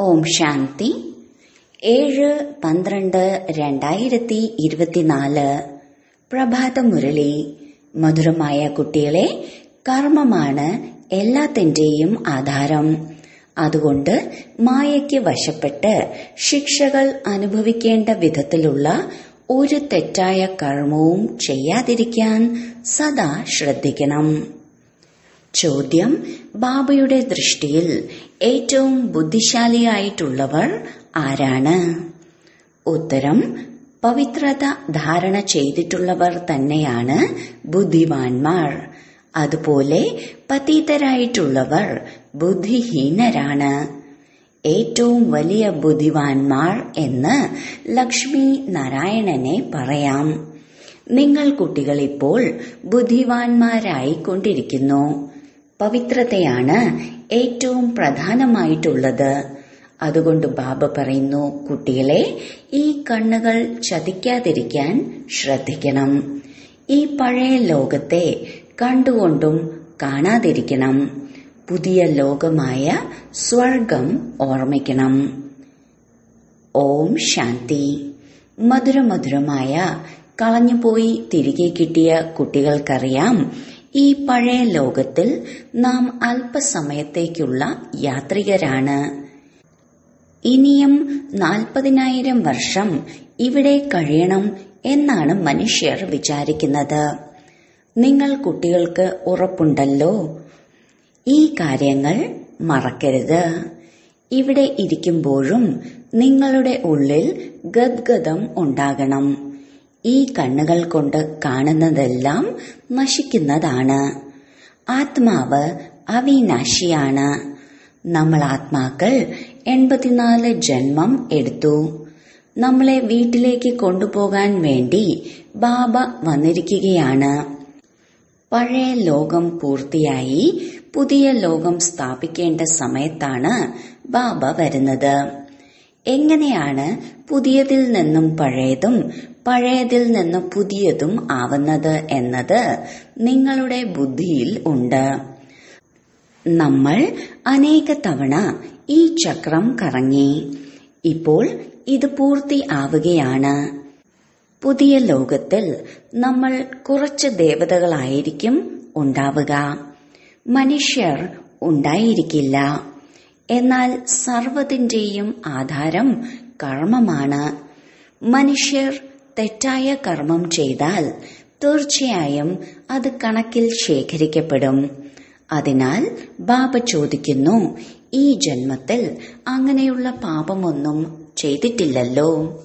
ഓം ശാന്തി ഏഴ് പന്ത്രണ്ട് രണ്ടായിരത്തി ഇരുപത്തിനാല് പ്രഭാത മുരളി മധുരമായ കുട്ടികളെ കർമ്മമാണ് എല്ലാത്തിന്റെയും ആധാരം അതുകൊണ്ട് മായയ്ക്ക് വശപ്പെട്ട് ശിക്ഷകൾ അനുഭവിക്കേണ്ട വിധത്തിലുള്ള ഒരു തെറ്റായ കർമ്മവും ചെയ്യാതിരിക്കാൻ സദാ ശ്രദ്ധിക്കണം ചോദ്യം ബാബയുടെ ദൃഷ്ടിയിൽ ഏറ്റവും ബുദ്ധിശാലിയായിട്ടുള്ളവർ ആരാണ് ഉത്തരം പവിത്രത ധാരണ ചെയ്തിട്ടുള്ളവർ തന്നെയാണ് ബുദ്ധിമാന്മാർ അതുപോലെ പതീതരായിട്ടുള്ളവർ ബുദ്ധിഹീനരാണ് ഏറ്റവും വലിയ ബുദ്ധിമാന്മാർ എന്ന് ലക്ഷ്മി നാരായണനെ പറയാം നിങ്ങൾ കുട്ടികൾ ഇപ്പോൾ ബുദ്ധിമാന്മാരായിക്കൊണ്ടിരിക്കുന്നു പവിത്രതയാണ് ഏറ്റവും പ്രധാനമായിട്ടുള്ളത് അതുകൊണ്ട് ബാബ പറയുന്നു കുട്ടികളെ ഈ കണ്ണുകൾ ചതിക്കാതിരിക്കാൻ ശ്രദ്ധിക്കണം ഈ പഴയ ലോകത്തെ കണ്ടുകൊണ്ടും കാണാതിരിക്കണം പുതിയ ലോകമായ സ്വർഗം ഓർമ്മിക്കണം ഓം ശാന്തി മധുരമധുരമായ കളഞ്ഞുപോയി തിരികെ കിട്ടിയ കുട്ടികൾക്കറിയാം ഈ പഴയ ലോകത്തിൽ നാം അല്പസമയത്തേക്കുള്ള യാത്രികരാണ് ഇനിയും നാൽപ്പതിനായിരം വർഷം ഇവിടെ കഴിയണം എന്നാണ് മനുഷ്യർ വിചാരിക്കുന്നത് നിങ്ങൾ കുട്ടികൾക്ക് ഉറപ്പുണ്ടല്ലോ ഈ കാര്യങ്ങൾ മറക്കരുത് ഇവിടെ ഇരിക്കുമ്പോഴും നിങ്ങളുടെ ഉള്ളിൽ ഗദ്ഗതം ഉണ്ടാകണം ഈ കണ്ണുകൾ കൊണ്ട് കാണുന്നതെല്ലാം നശിക്കുന്നതാണ് ആത്മാവ് അവിനാശിയാണ് നമ്മൾ ആത്മാക്കൾ എൺപത്തിനാല് ജന്മം എടുത്തു നമ്മളെ വീട്ടിലേക്ക് കൊണ്ടുപോകാൻ വേണ്ടി ബാബ വന്നിരിക്കുകയാണ് പഴയ ലോകം പൂർത്തിയായി പുതിയ ലോകം സ്ഥാപിക്കേണ്ട സമയത്താണ് ബാബ വരുന്നത് എങ്ങനെയാണ് പുതിയതിൽ നിന്നും പഴയതും പഴയതിൽ നിന്ന് പുതിയതും ആവുന്നത് എന്നത് നിങ്ങളുടെ ബുദ്ധിയിൽ ഉണ്ട് നമ്മൾ അനേക തവണ ഈ ചക്രം കറങ്ങി ഇപ്പോൾ ഇത് പൂർത്തി ആവുകയാണ് പുതിയ ലോകത്തിൽ നമ്മൾ കുറച്ച് ദേവതകളായിരിക്കും ഉണ്ടാവുക മനുഷ്യർ ഉണ്ടായിരിക്കില്ല എന്നാൽ സർവത്തിന്റെയും ആധാരം കർമ്മമാണ് മനുഷ്യർ തെറ്റായ കർമ്മം ചെയ്താൽ തീർച്ചയായും അത് കണക്കിൽ ശേഖരിക്കപ്പെടും അതിനാൽ ബാബ ചോദിക്കുന്നു ഈ ജന്മത്തിൽ അങ്ങനെയുള്ള പാപമൊന്നും ചെയ്തിട്ടില്ലല്ലോ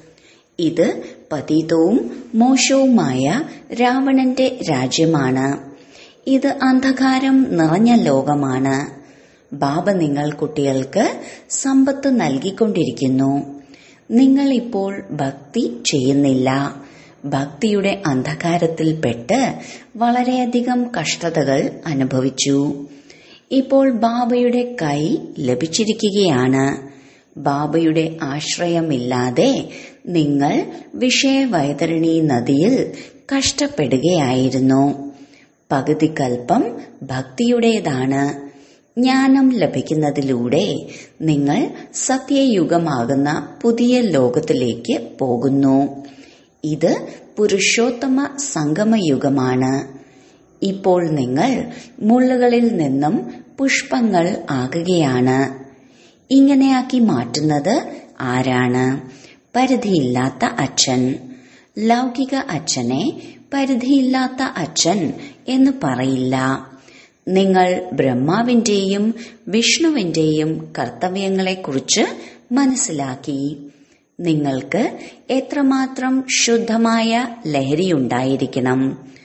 ഇത് പതീതവും മോശവുമായ രാവണന്റെ രാജ്യമാണ് ഇത് അന്ധകാരം നിറഞ്ഞ ലോകമാണ് ബാബ നിങ്ങൾ കുട്ടികൾക്ക് സമ്പത്ത് നൽകിക്കൊണ്ടിരിക്കുന്നു നിങ്ങൾ ഇപ്പോൾ ഭക്തി ചെയ്യുന്നില്ല ഭക്തിയുടെ അന്ധകാരത്തിൽപ്പെട്ട് വളരെയധികം കഷ്ടതകൾ അനുഭവിച്ചു ഇപ്പോൾ ബാബയുടെ കൈ ലഭിച്ചിരിക്കുകയാണ് ബാബയുടെ ആശ്രയമില്ലാതെ നിങ്ങൾ വിഷയവൈതരണി നദിയിൽ കഷ്ടപ്പെടുകയായിരുന്നു പകുതി കൽപ്പം ഭക്തിയുടേതാണ് ജ്ഞാനം ലഭിക്കുന്നതിലൂടെ നിങ്ങൾ സത്യയുഗമാകുന്ന പുതിയ ലോകത്തിലേക്ക് പോകുന്നു ഇത് പുരുഷോത്തമ സംഗമയുഗമാണ് ഇപ്പോൾ നിങ്ങൾ മുള്ളുകളിൽ നിന്നും പുഷ്പങ്ങൾ ആകുകയാണ് ഇങ്ങനെയാക്കി മാറ്റുന്നത് ആരാണ് പരിധിയില്ലാത്ത അച്ഛൻ ലൗകിക അച്ഛനെ പരിധിയില്ലാത്ത അച്ഛൻ എന്ന് പറയില്ല നിങ്ങൾ ബ്രഹ്മാവിന്റെയും വിഷ്ണുവിന്റെയും കർത്തവ്യങ്ങളെക്കുറിച്ച് മനസ്സിലാക്കി നിങ്ങൾക്ക് എത്രമാത്രം ശുദ്ധമായ ലഹരിയുണ്ടായിരിക്കണം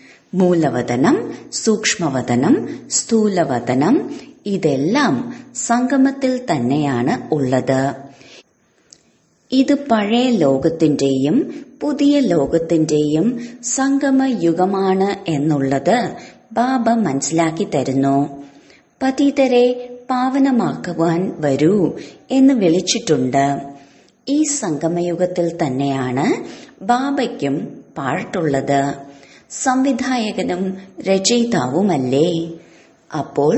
മൂലവതനം സൂക്ഷ്മവതനം സ്ഥൂലവതനം ഇതെല്ലാം സംഗമത്തിൽ തന്നെയാണ് ഉള്ളത് ഇത് പഴയ ലോകത്തിന്റെയും പുതിയ ലോകത്തിന്റെയും സംഗമയുഗമാണ് എന്നുള്ളത് ബാബ മനസ്സിലാക്കി തരുന്നു പതിതരെ പാവനമാക്കുവാൻ വരൂ എന്ന് വിളിച്ചിട്ടുണ്ട് ഈ സംഗമയുഗത്തിൽ തന്നെയാണ് ബാബയ്ക്കും പാട്ടുള്ളത് സംവിധായകനും രചയിതാവുമല്ലേ അപ്പോൾ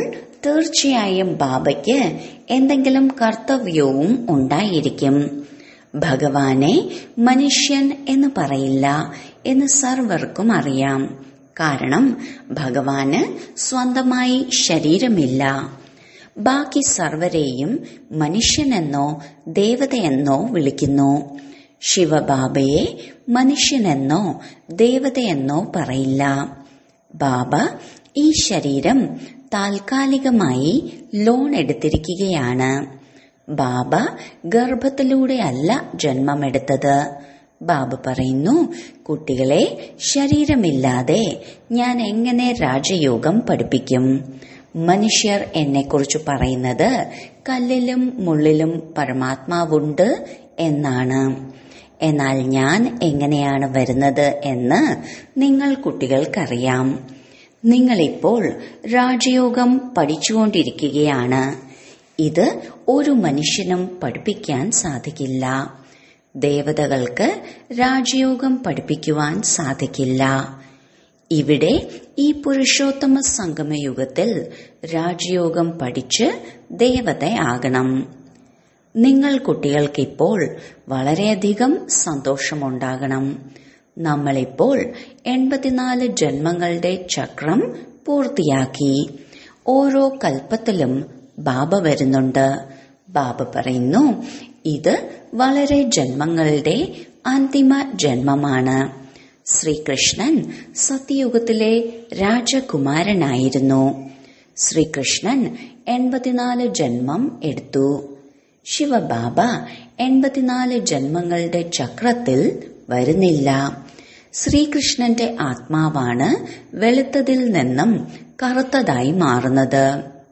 തീർച്ചയായും ബാബയ്ക്ക് എന്തെങ്കിലും കർത്തവ്യവും ഉണ്ടായിരിക്കും ഭഗവാനെ മനുഷ്യൻ എന്ന് പറയില്ല എന്ന് സർവർക്കും അറിയാം കാരണം ഭഗവാന് സ്വന്തമായി ശരീരമില്ല ബാക്കി സർവരെയും മനുഷ്യനെന്നോ ദേവതയെന്നോ വിളിക്കുന്നു ശിവബാബയെ മനുഷ്യനെന്നോ ദേവതയെന്നോ പറയില്ല ബാബ ഈ ശരീരം താൽക്കാലികമായി ലോൺ എടുത്തിരിക്കുകയാണ് ബാബ ഗർഭത്തിലൂടെയല്ല ജന്മമെടുത്തത് ബാബ പറയുന്നു കുട്ടികളെ ശരീരമില്ലാതെ ഞാൻ എങ്ങനെ രാജയോഗം പഠിപ്പിക്കും മനുഷ്യർ എന്നെക്കുറിച്ച് പറയുന്നത് കല്ലിലും മുള്ളിലും പരമാത്മാവുണ്ട് എന്നാണ് എന്നാൽ ഞാൻ എങ്ങനെയാണ് വരുന്നത് എന്ന് നിങ്ങൾ കുട്ടികൾക്കറിയാം നിങ്ങളിപ്പോൾ രാജയോഗം പഠിച്ചുകൊണ്ടിരിക്കുകയാണ് ഇത് ഒരു മനുഷ്യനും പഠിപ്പിക്കാൻ സാധിക്കില്ല ദേവതകൾക്ക് രാജയോഗം പഠിപ്പിക്കുവാൻ സാധിക്കില്ല ഇവിടെ ഈ പുരുഷോത്തമ സംഗമയുഗത്തിൽ രാജയോഗം പഠിച്ച് ദേവതയാകണം നിങ്ങൾ കുട്ടികൾക്കിപ്പോൾ വളരെയധികം സന്തോഷമുണ്ടാകണം നമ്മളിപ്പോൾ എൺപത്തിനാല് ജന്മങ്ങളുടെ ചക്രം പൂർത്തിയാക്കി ഓരോ കൽപ്പത്തിലും ബാബ വരുന്നുണ്ട് ബാബ പറയുന്നു ഇത് വളരെ ജന്മങ്ങളുടെ അന്തിമ ജന്മമാണ് ശ്രീകൃഷ്ണൻ സത്യയുഗത്തിലെ രാജകുമാരനായിരുന്നു ശ്രീകൃഷ്ണൻ എൺപത്തിനാല് ജന്മം എടുത്തു ശിവബാബ എൺപത്തിനാല് ജന്മങ്ങളുടെ ചക്രത്തിൽ വരുന്നില്ല ശ്രീകൃഷ്ണന്റെ ആത്മാവാണ് വെളുത്തതിൽ നിന്നും കറുത്തതായി മാറുന്നത്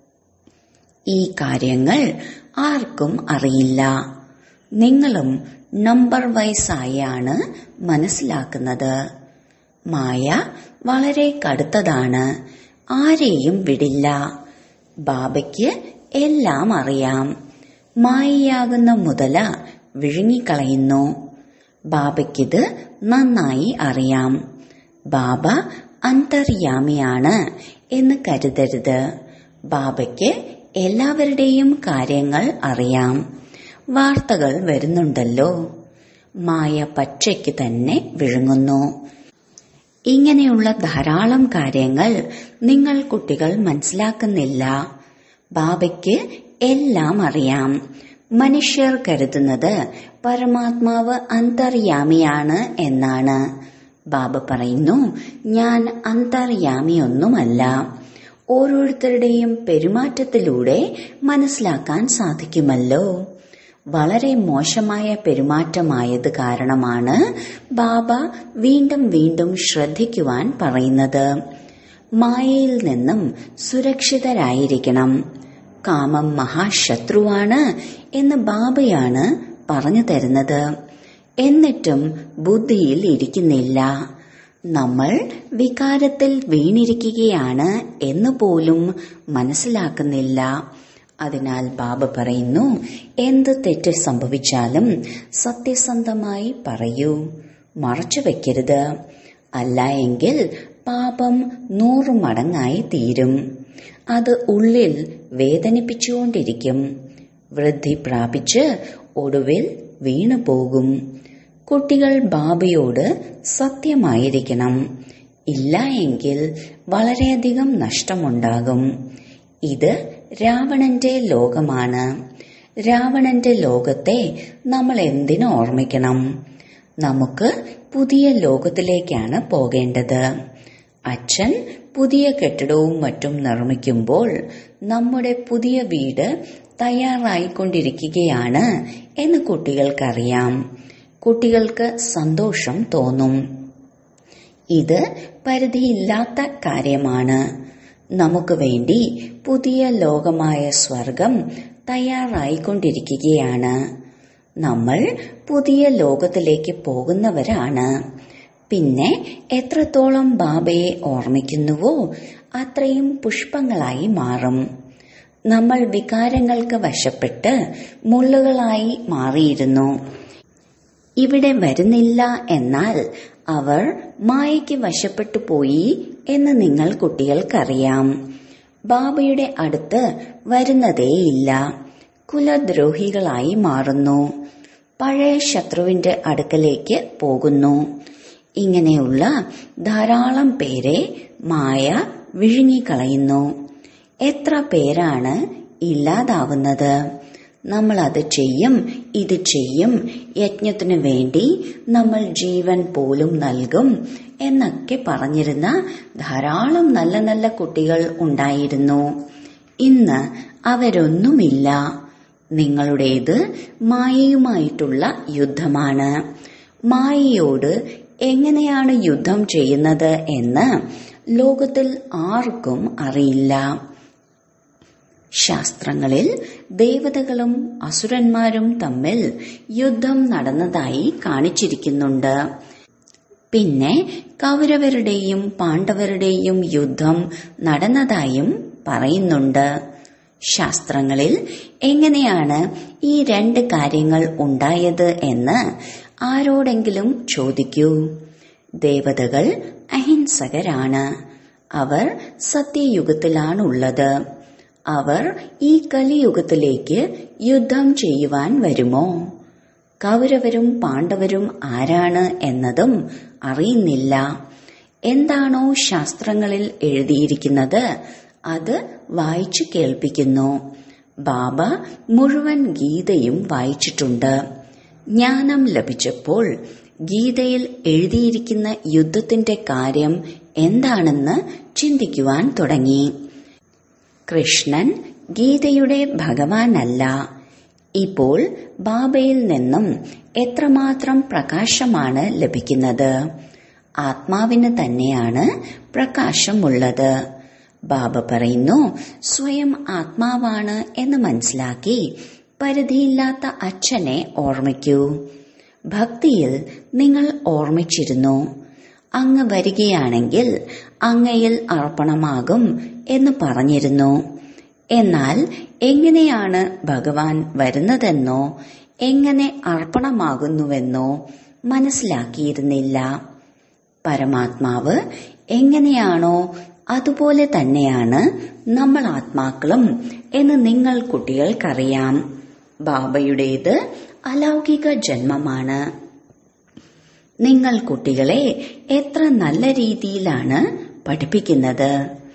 ഈ കാര്യങ്ങൾ ആർക്കും അറിയില്ല നിങ്ങളും നമ്പർ വൈസായാണ് മനസ്സിലാക്കുന്നത് മായ വളരെ കടുത്തതാണ് ആരെയും വിടില്ല ബാബയ്ക്ക് എല്ലാം അറിയാം മായയാകുന്ന മുതല വിഴുങ്ങിക്കളയുന്നു ബാബയ്ക്കിത് നന്നായി അറിയാം ബാബ അന്തർയാമിയാണ് എന്ന് കരുതരുത് ബാബയ്ക്ക് എല്ലാവരുടെയും കാര്യങ്ങൾ അറിയാം വാർത്തകൾ വരുന്നുണ്ടല്ലോ മായ പച്ചയ്ക്ക് തന്നെ വിഴുങ്ങുന്നു ഇങ്ങനെയുള്ള ധാരാളം കാര്യങ്ങൾ നിങ്ങൾ കുട്ടികൾ മനസ്സിലാക്കുന്നില്ല ബാബയ്ക്ക് എല്ലാം അറിയാം മനുഷ്യർ കരുതുന്നത് പരമാത്മാവ് അന്തർയാമിയാണ് എന്നാണ് ബാബ പറയുന്നു ഞാൻ അന്തർയാമിയൊന്നുമല്ല ഓരോരുത്തരുടെയും പെരുമാറ്റത്തിലൂടെ മനസ്സിലാക്കാൻ സാധിക്കുമല്ലോ വളരെ മോശമായ പെരുമാറ്റമായത് കാരണമാണ് ബാബ വീണ്ടും വീണ്ടും ശ്രദ്ധിക്കുവാൻ പറയുന്നത് മായയിൽ നിന്നും സുരക്ഷിതരായിരിക്കണം കാമം മഹാശത്രുവാണ് എന്ന് ബാബയാണ് പറഞ്ഞു തരുന്നത് എന്നിട്ടും ബുദ്ധിയിൽ ഇരിക്കുന്നില്ല നമ്മൾ വികാരത്തിൽ വീണിരിക്കുകയാണ് എന്ന് പോലും മനസ്സിലാക്കുന്നില്ല അതിനാൽ ബാബ പറയുന്നു എന്ത് തെറ്റ് സംഭവിച്ചാലും സത്യസന്ധമായി പറയൂ മറച്ചു വെക്കരുത് അല്ല എങ്കിൽ പാപം നൂറു മടങ്ങായി തീരും അത് ഉള്ളിൽ വേദനിപ്പിച്ചുകൊണ്ടിരിക്കും വൃദ്ധി പ്രാപിച്ച് ഒടുവിൽ വീണു പോകും കുട്ടികൾ ബാബയോട് സത്യമായിരിക്കണം ഇല്ല എങ്കിൽ വളരെയധികം നഷ്ടമുണ്ടാകും ഇത് രാവണന്റെ ലോകമാണ് രാവണന്റെ ലോകത്തെ നമ്മൾ എന്തിനു ഓർമ്മിക്കണം നമുക്ക് പുതിയ ലോകത്തിലേക്കാണ് പോകേണ്ടത് അച്ഛൻ പുതിയ കെട്ടിടവും മറ്റും നിർമ്മിക്കുമ്പോൾ നമ്മുടെ പുതിയ വീട് തയ്യാറായിക്കൊണ്ടിരിക്കുകയാണ് എന്ന് കുട്ടികൾക്കറിയാം കുട്ടികൾക്ക് സന്തോഷം തോന്നും ഇത് പരിധിയില്ലാത്ത കാര്യമാണ് നമുക്ക് വേണ്ടി പുതിയ ലോകമായ സ്വർഗം തയ്യാറായിക്കൊണ്ടിരിക്കുകയാണ് നമ്മൾ പുതിയ ലോകത്തിലേക്ക് പോകുന്നവരാണ് പിന്നെ എത്രത്തോളം ബാബയെ ഓർമ്മിക്കുന്നുവോ അത്രയും പുഷ്പങ്ങളായി മാറും നമ്മൾ വികാരങ്ങൾക്ക് വശപ്പെട്ട് മുള്ളുകളായി മാറിയിരുന്നു ഇവിടെ വരുന്നില്ല എന്നാൽ അവർ മായയ്ക്ക് വശപ്പെട്ടു പോയി എന്ന് നിങ്ങൾ കുട്ടികൾക്കറിയാം ബാബയുടെ അടുത്ത് വരുന്നതേയില്ല കുലദ്രോഹികളായി മാറുന്നു പഴയ ശത്രുവിന്റെ അടുക്കലേക്ക് പോകുന്നു ഇങ്ങനെയുള്ള ധാരാളം പേരെ മായ വിഴുങ്ങിക്കളയുന്നു എത്ര പേരാണ് ഇല്ലാതാവുന്നത് നമ്മൾ അത് ചെയ്യും ഇത് ചെയ്യും യജ്ഞത്തിനു വേണ്ടി നമ്മൾ ജീവൻ പോലും നൽകും എന്നൊക്കെ പറഞ്ഞിരുന്ന ധാരാളം നല്ല നല്ല കുട്ടികൾ ഉണ്ടായിരുന്നു ഇന്ന് അവരൊന്നുമില്ല നിങ്ങളുടേത് മായയുമായിട്ടുള്ള യുദ്ധമാണ് മായയോട് എങ്ങനെയാണ് യുദ്ധം ചെയ്യുന്നത് എന്ന് ലോകത്തിൽ ആർക്കും അറിയില്ല ശാസ്ത്രങ്ങളിൽ ദേവതകളും അസുരന്മാരും തമ്മിൽ യുദ്ധം നടന്നതായി കാണിച്ചിരിക്കുന്നുണ്ട് പിന്നെ കൗരവരുടെയും പാണ്ഡവരുടെയും യുദ്ധം നടന്നതായും പറയുന്നുണ്ട് ശാസ്ത്രങ്ങളിൽ എങ്ങനെയാണ് ഈ രണ്ട് കാര്യങ്ങൾ ഉണ്ടായത് എന്ന് ആരോടെങ്കിലും ചോദിക്കൂ ദേവതകൾ അഹിംസകരാണ് അവർ സത്യയുഗത്തിലാണുള്ളത് അവർ ഈ കലിയുഗത്തിലേക്ക് യുദ്ധം ചെയ്യുവാൻ വരുമോ കൗരവരും പാണ്ഡവരും ആരാണ് എന്നതും അറിയുന്നില്ല എന്താണോ ശാസ്ത്രങ്ങളിൽ എഴുതിയിരിക്കുന്നത് അത് വായിച്ചു കേൾപ്പിക്കുന്നു ബാബ മുഴുവൻ ഗീതയും വായിച്ചിട്ടുണ്ട് ജ്ഞാനം ലഭിച്ചപ്പോൾ ഗീതയിൽ എഴുതിയിരിക്കുന്ന യുദ്ധത്തിന്റെ കാര്യം എന്താണെന്ന് ചിന്തിക്കുവാൻ തുടങ്ങി കൃഷ്ണൻ ഗീതയുടെ ഭഗവാനല്ല ഇപ്പോൾ ബാബയിൽ നിന്നും എത്രമാത്രം പ്രകാശമാണ് ലഭിക്കുന്നത് ആത്മാവിന് തന്നെയാണ് പ്രകാശമുള്ളത് ബാബ പറയുന്നു സ്വയം ആത്മാവാണ് എന്ന് മനസ്സിലാക്കി പരിധിയില്ലാത്ത അച്ഛനെ ഓർമ്മിക്കൂ ഭക്തിയിൽ നിങ്ങൾ ഓർമ്മിച്ചിരുന്നു അങ്ങ് വരികയാണെങ്കിൽ അങ്ങയിൽ അർപ്പണമാകും എന്ന് പറഞ്ഞിരുന്നു എന്നാൽ എങ്ങനെയാണ് ഭഗവാൻ വരുന്നതെന്നോ എങ്ങനെ അർപ്പണമാകുന്നുവെന്നോ മനസ്സിലാക്കിയിരുന്നില്ല പരമാത്മാവ് എങ്ങനെയാണോ അതുപോലെ തന്നെയാണ് നമ്മൾ ആത്മാക്കളും എന്ന് നിങ്ങൾ കുട്ടികൾക്കറിയാം ബാബയുടേത് അലൗകിക ജന്മമാണ് നിങ്ങൾ കുട്ടികളെ എത്ര നല്ല രീതിയിലാണ് പഠിപ്പിക്കുന്നത്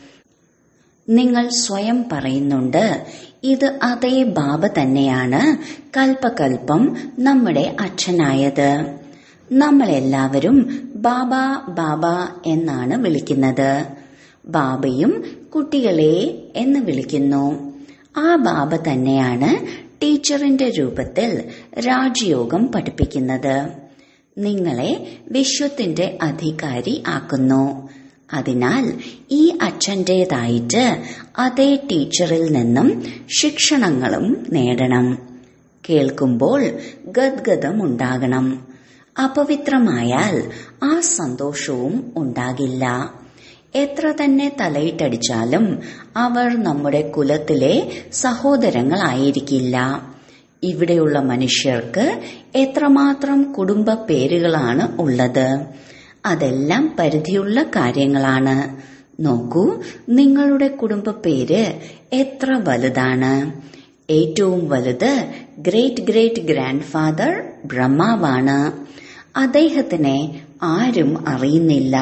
നിങ്ങൾ സ്വയം പറയുന്നുണ്ട് ഇത് അതേ ബാബ തന്നെയാണ് കൽപ്പകൽപ്പം നമ്മുടെ അച്ഛനായത് നമ്മളെല്ലാവരും ബാബ ബാബ എന്നാണ് വിളിക്കുന്നത് ബാബയും കുട്ടികളെ എന്ന് വിളിക്കുന്നു ആ ബാബ തന്നെയാണ് ടീച്ചറിന്റെ രൂപത്തിൽ രാജയോഗം പഠിപ്പിക്കുന്നത് നിങ്ങളെ വിശ്വത്തിന്റെ അധികാരി ആക്കുന്നു അതിനാൽ ഈ അച്ഛന്റേതായിട്ട് അതേ ടീച്ചറിൽ നിന്നും ശിക്ഷണങ്ങളും നേടണം കേൾക്കുമ്പോൾ ഗദ്ഗതം ഉണ്ടാകണം അപവിത്രമായാൽ ആ സന്തോഷവും ഉണ്ടാകില്ല എത്ര തന്നെ തലയിട്ടടിച്ചാലും അവർ നമ്മുടെ കുലത്തിലെ സഹോദരങ്ങളായിരിക്കില്ല ഇവിടെയുള്ള മനുഷ്യർക്ക് എത്രമാത്രം കുടുംബ പേരുകളാണ് ഉള്ളത് അതെല്ലാം പരിധിയുള്ള കാര്യങ്ങളാണ് നോക്കൂ നിങ്ങളുടെ കുടുംബ പേര് എത്ര വലുതാണ് ഏറ്റവും വലുത് ഗ്രേറ്റ് ഗ്രേറ്റ് ഗ്രാൻഡ് ഫാദർ ബ്രഹ്മാവാണ് അദ്ദേഹത്തിനെ ആരും അറിയുന്നില്ല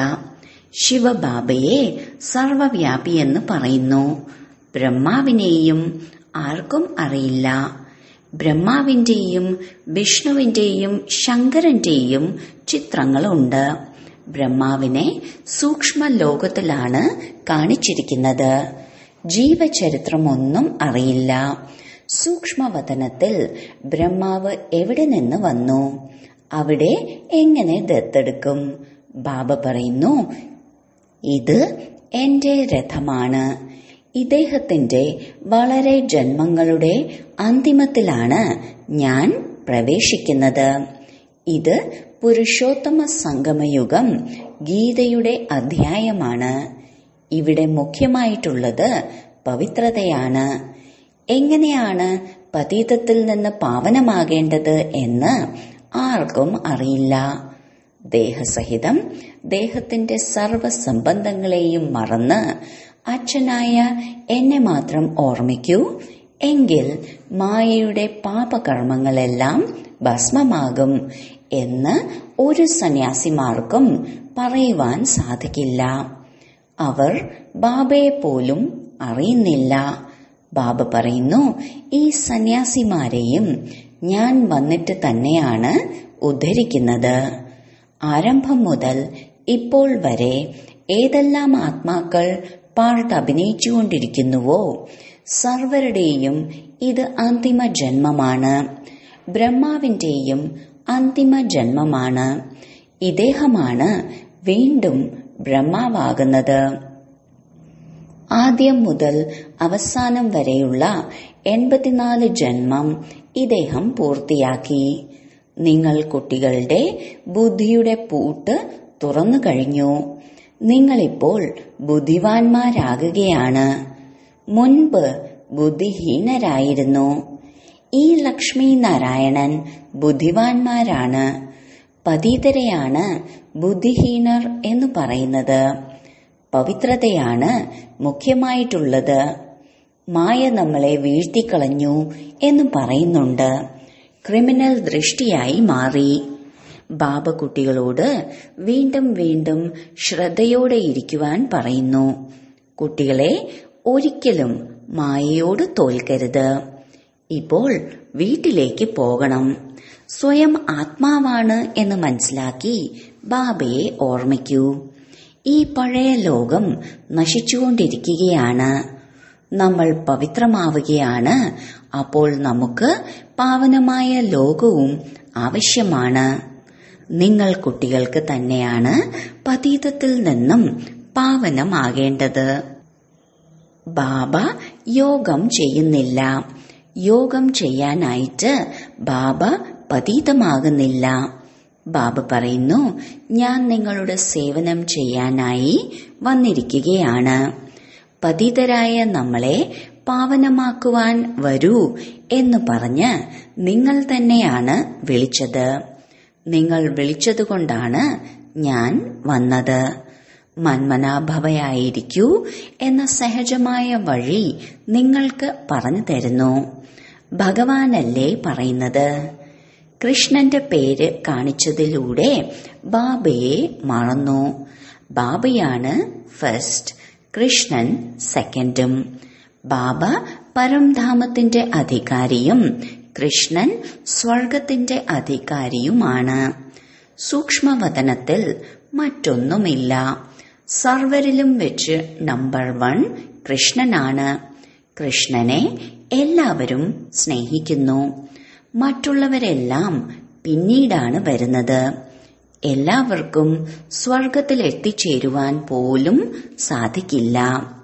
ശിവബാബയെ സർവവ്യാപിയെന്ന് പറയുന്നു ബ്രഹ്മാവിനെയും ആർക്കും അറിയില്ല ബ്രഹ്മാവിന്റെയും വിഷ്ണുവിന്റെയും ശങ്കരന്റെയും ചിത്രങ്ങളുണ്ട് ബ്രഹ്മാവിനെ സൂക്ഷ്മ ലോകത്തിലാണ് കാണിച്ചിരിക്കുന്നത് ജീവചരിത്രമൊന്നും അറിയില്ല സൂക്ഷ്മവതനത്തിൽ ബ്രഹ്മാവ് എവിടെ നിന്ന് വന്നു അവിടെ എങ്ങനെ ദത്തെടുക്കും ബാബ പറയുന്നു ഇത് എന്റെ രഥമാണ് ഇദ്ദേഹത്തിന്റെ വളരെ ജന്മങ്ങളുടെ അന്തിമത്തിലാണ് ഞാൻ പ്രവേശിക്കുന്നത് ഇത് പുരുഷോത്തമ സംഗമയുഗം ഗീതയുടെ അധ്യായമാണ് ഇവിടെ മുഖ്യമായിട്ടുള്ളത് പവിത്രതയാണ് എങ്ങനെയാണ് പതീതത്തിൽ നിന്ന് പാവനമാകേണ്ടത് എന്ന് ആർക്കും അറിയില്ല ദേഹസഹിതം ദേഹത്തിന്റെ സർവ സംബന്ധങ്ങളെയും മറന്ന് അച്ഛനായ എന്നെ മാത്രം ഓർമ്മിക്കൂ എങ്കിൽ മായയുടെ പാപകർമ്മങ്ങളെല്ലാം ഭസ്മമാകും എന്ന് ഒരു സന്യാസിമാർക്കും പറയുവാൻ സാധിക്കില്ല അവർ ബാബയെ പോലും അറിയുന്നില്ല ബാബ പറയുന്നു ഈ സന്യാസിമാരെയും ഞാൻ വന്നിട്ട് തന്നെയാണ് ഉദ്ധരിക്കുന്നത് ആരംഭം മുതൽ ഇപ്പോൾ വരെ ഏതെല്ലാം ആത്മാക്കൾ പാർട്ട് അഭിനയിച്ചുകൊണ്ടിരിക്കുന്നുവോ സർവരുടെയും ഇത് അന്തിമ ജന്മമാണ് ബ്രഹ്മാവിന്റെയും അന്തിമ ജന്മമാണ് ഇദ്ദേഹമാണ് വീണ്ടും ബ്രഹ്മാവാകുന്നത് ആദ്യം മുതൽ അവസാനം വരെയുള്ള എൺപത്തിനാല് ജന്മം ഇദ്ദേഹം പൂർത്തിയാക്കി നിങ്ങൾ കുട്ടികളുടെ ബുദ്ധിയുടെ പൂട്ട് തുറന്നു കഴിഞ്ഞു നിങ്ങളിപ്പോൾ ബുദ്ധിവാന്മാരാകുകയാണ് മുൻപ് ബുദ്ധിഹീനരായിരുന്നു ഈ ലക്ഷ്മി നാരായണൻ ബുദ്ധിവാന്മാരാണ് പതീതരെയാണ് ബുദ്ധിഹീനർ എന്ന് പറയുന്നത് പവിത്രതയാണ് മുഖ്യമായിട്ടുള്ളത് മായ നമ്മളെ വീഴ്ത്തിക്കളഞ്ഞു എന്ന് പറയുന്നുണ്ട് ക്രിമിനൽ ദൃഷ്ടിയായി മാറി ബാബ കുട്ടികളോട് വീണ്ടും വീണ്ടും ശ്രദ്ധയോടെ ഇരിക്കുവാൻ പറയുന്നു കുട്ടികളെ ഒരിക്കലും മായയോട് തോൽക്കരുത് ഇപ്പോൾ വീട്ടിലേക്ക് പോകണം സ്വയം ആത്മാവാണ് എന്ന് മനസ്സിലാക്കി ബാബയെ ഓർമ്മിക്കൂ ഈ പഴയ ലോകം നശിച്ചുകൊണ്ടിരിക്കുകയാണ് നമ്മൾ പവിത്രമാവുകയാണ് അപ്പോൾ നമുക്ക് പാവനമായ ലോകവും ആവശ്യമാണ് നിങ്ങൾ കുട്ടികൾക്ക് തന്നെയാണ് പതീതത്തിൽ നിന്നും പാവനമാകേണ്ടത് ബാബ യോഗം ചെയ്യുന്നില്ല യോഗം ചെയ്യാനായിട്ട് ബാബ പതീതമാകുന്നില്ല ബാബ പറയുന്നു ഞാൻ നിങ്ങളുടെ സേവനം ചെയ്യാനായി വന്നിരിക്കുകയാണ് പതിതരായ നമ്മളെ പാവനമാക്കുവാൻ വരൂ എന്ന് പറഞ്ഞ് നിങ്ങൾ തന്നെയാണ് വിളിച്ചത് നിങ്ങൾ വിളിച്ചതുകൊണ്ടാണ് ഞാൻ വന്നത് മന്മനാഭവയായിരിക്കൂ എന്ന സഹജമായ വഴി നിങ്ങൾക്ക് പറഞ്ഞു തരുന്നു ഭഗവാനല്ലേ പറയുന്നത് കൃഷ്ണന്റെ പേര് കാണിച്ചതിലൂടെ ബാബയെ മറന്നു ബാബയാണ് ഫസ്റ്റ് കൃഷ്ണൻ സെക്കൻഡും ബാബ പരംധാമത്തിന്റെ അധികാരിയും കൃഷ്ണൻ സ്വർഗത്തിന്റെ അധികാരിയുമാണ് സൂക്ഷ്മവതനത്തിൽ മറ്റൊന്നുമില്ല സർവരിലും വെച്ച് നമ്പർ വൺ കൃഷ്ണനാണ് കൃഷ്ണനെ എല്ലാവരും സ്നേഹിക്കുന്നു മറ്റുള്ളവരെല്ലാം പിന്നീടാണ് വരുന്നത് എല്ലാവർക്കും സ്വർഗത്തിൽ എത്തിച്ചേരുവാൻ പോലും സാധിക്കില്ല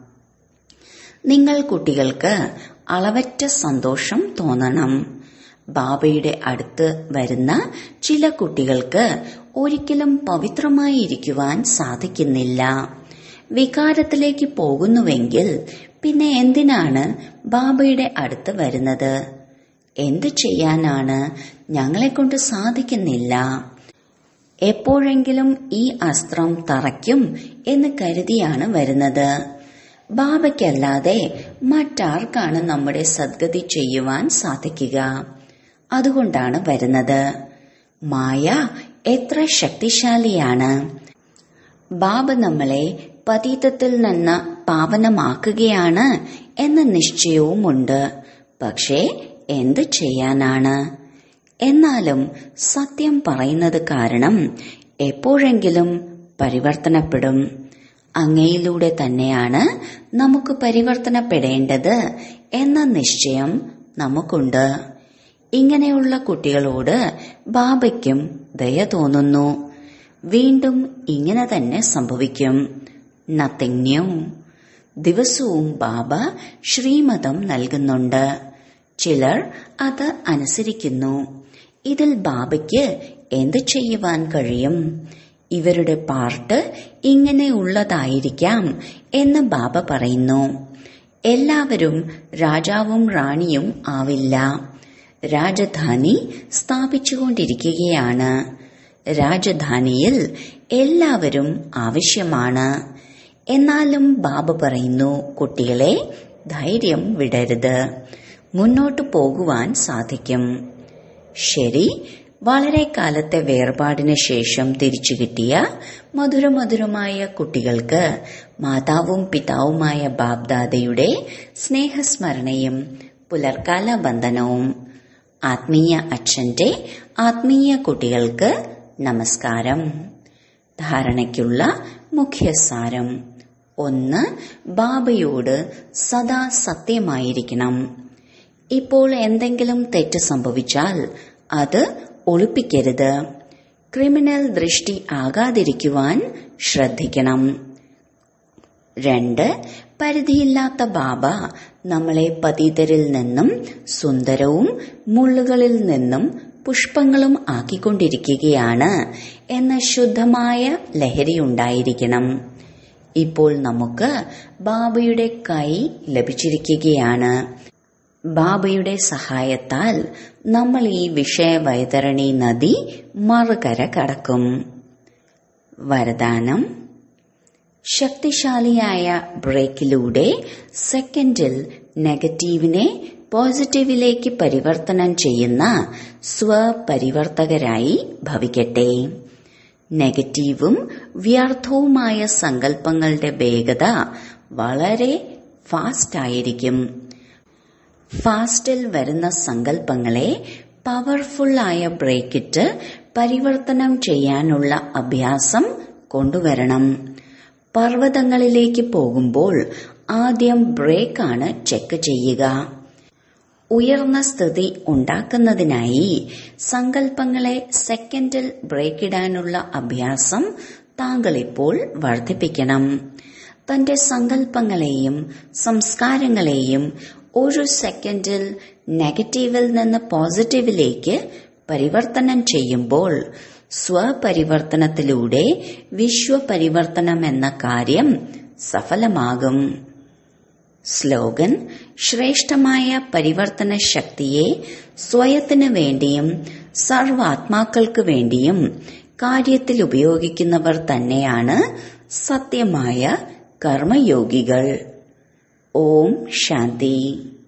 നിങ്ങൾ കുട്ടികൾക്ക് അളവറ്റ സന്തോഷം തോന്നണം ബാബയുടെ അടുത്ത് വരുന്ന ചില കുട്ടികൾക്ക് ഒരിക്കലും പവിത്രമായി ഇരിക്കുവാൻ സാധിക്കുന്നില്ല വികാരത്തിലേക്ക് പോകുന്നുവെങ്കിൽ പിന്നെ എന്തിനാണ് ബാബയുടെ അടുത്ത് വരുന്നത് എന്തു ചെയ്യാനാണ് ഞങ്ങളെ കൊണ്ട് സാധിക്കുന്നില്ല എപ്പോഴെങ്കിലും ഈ അസ്ത്രം തറയ്ക്കും എന്ന് കരുതിയാണ് വരുന്നത് ബാബയ്ക്കല്ലാതെ മറ്റാർക്കാണ് നമ്മുടെ സദ്ഗതി ചെയ്യുവാൻ സാധിക്കുക അതുകൊണ്ടാണ് വരുന്നത് മായ എത്ര ശക്തിശാലിയാണ് ബാബ നമ്മളെ പതീതത്തിൽ നിന്ന് പാവനമാക്കുകയാണ് എന്ന നിശ്ചയവുമുണ്ട് പക്ഷേ എന്ത് ചെയ്യാനാണ് എന്നാലും സത്യം പറയുന്നത് കാരണം എപ്പോഴെങ്കിലും പരിവർത്തനപ്പെടും അങ്ങയിലൂടെ തന്നെയാണ് നമുക്ക് പരിവർത്തനപ്പെടേണ്ടത് എന്ന നിശ്ചയം നമുക്കുണ്ട് ഇങ്ങനെയുള്ള കുട്ടികളോട് ബാബയ്ക്കും ദയ തോന്നുന്നു വീണ്ടും ഇങ്ങനെ തന്നെ സംഭവിക്കും നത്തിങ് ന്യൂ ദിവസവും ബാബ ശ്രീമതം നൽകുന്നുണ്ട് ചിലർ അത് അനുസരിക്കുന്നു ഇതിൽ ബാബയ്ക്ക് എന്ത് ചെയ്യുവാൻ കഴിയും ഇവരുടെ പാർട്ട് ഇങ്ങനെയുള്ളതായിരിക്കാം എന്ന് ബാബ പറയുന്നു എല്ലാവരും രാജാവും റാണിയും ആവില്ല രാജധാനി സ്ഥാപിച്ചുകൊണ്ടിരിക്കുകയാണ് രാജധാനിയിൽ എല്ലാവരും ആവശ്യമാണ് എന്നാലും ബാബ പറയുന്നു കുട്ടികളെ ധൈര്യം വിടരുത് മുന്നോട്ടു പോകുവാൻ സാധിക്കും ശരി വളരെ കാലത്തെ വേർപാടിന് ശേഷം തിരിച്ചു കിട്ടിയ മധുരമധുരമായ കുട്ടികൾക്ക് മാതാവും പിതാവുമായ ബാബ്ദാദയുടെ സ്നേഹസ്മരണയും പുലർക്കാല ബന്ധനവും ആത്മീയ അച്ഛന്റെ ആത്മീയ കുട്ടികൾക്ക് നമസ്കാരം ധാരണയ്ക്കുള്ള മുഖ്യസാരം ഒന്ന് ബാബയോട് സദാ സത്യമായിരിക്കണം ഇപ്പോൾ എന്തെങ്കിലും തെറ്റ് സംഭവിച്ചാൽ അത് ഒളിപ്പിക്കരുത് ക്രിമിനൽ ദൃഷ്ടി ആകാതിരിക്കുവാൻ ശ്രദ്ധിക്കണം രണ്ട് പരിധിയില്ലാത്ത ബാബ നമ്മളെ പതീതരിൽ നിന്നും സുന്ദരവും മുള്ളുകളിൽ നിന്നും പുഷ്പങ്ങളും ആക്കിക്കൊണ്ടിരിക്കുകയാണ് എന്ന ശുദ്ധമായ ലഹരിയുണ്ടായിരിക്കണം ഇപ്പോൾ നമുക്ക് ബാബയുടെ കൈ ലഭിച്ചിരിക്കുകയാണ് ബാബയുടെ സഹായത്താൽ നമ്മൾ ഈ വിഷയവൈതരണി നദി മറുകര കടക്കും വരദാനം ശക്തിശാലിയായ ബ്രേക്കിലൂടെ സെക്കൻഡിൽ നെഗറ്റീവിനെ പോസിറ്റീവിലേക്ക് പരിവർത്തനം ചെയ്യുന്ന സ്വപരിവർത്തകരായി ഭവിക്കട്ടെ നെഗറ്റീവും വ്യർത്ഥവുമായ സങ്കല്പങ്ങളുടെ വേഗത വളരെ ഫാസ്റ്റ് ആയിരിക്കും ഫാസ്റ്റിൽ വരുന്ന സങ്കല്പങ്ങളെ പവർഫുള്ളായ ബ്രേക്കിട്ട് പരിവർത്തനം ചെയ്യാനുള്ള അഭ്യാസം കൊണ്ടുവരണം പർവ്വതങ്ങളിലേക്ക് പോകുമ്പോൾ ആദ്യം ബ്രേക്കാണ് ചെക്ക് ചെയ്യുക ഉയർന്ന സ്ഥിതി ഉണ്ടാക്കുന്നതിനായി സങ്കല്പങ്ങളെ സെക്കൻഡിൽ ബ്രേക്കിടാനുള്ള അഭ്യാസം താങ്കൾ ഇപ്പോൾ വർദ്ധിപ്പിക്കണം തന്റെ സങ്കല്പങ്ങളെയും സംസ്കാരങ്ങളെയും ഒരു സെക്കൻഡിൽ നെഗറ്റീവിൽ നിന്ന് പോസിറ്റീവിലേക്ക് പരിവർത്തനം ചെയ്യുമ്പോൾ സ്വപരിവർത്തനത്തിലൂടെ വിശ്വപരിവർത്തനം എന്ന കാര്യം സഫലമാകും സ്ലോഗൻ ശ്രേഷ്ഠമായ പരിവർത്തന ശക്തിയെ സ്വയത്തിനു വേണ്ടിയും സർവാത്മാക്കൾക്ക് വേണ്ടിയും കാര്യത്തിൽ ഉപയോഗിക്കുന്നവർ തന്നെയാണ് സത്യമായ കർമ്മയോഗികൾ ഓം ശാന്തി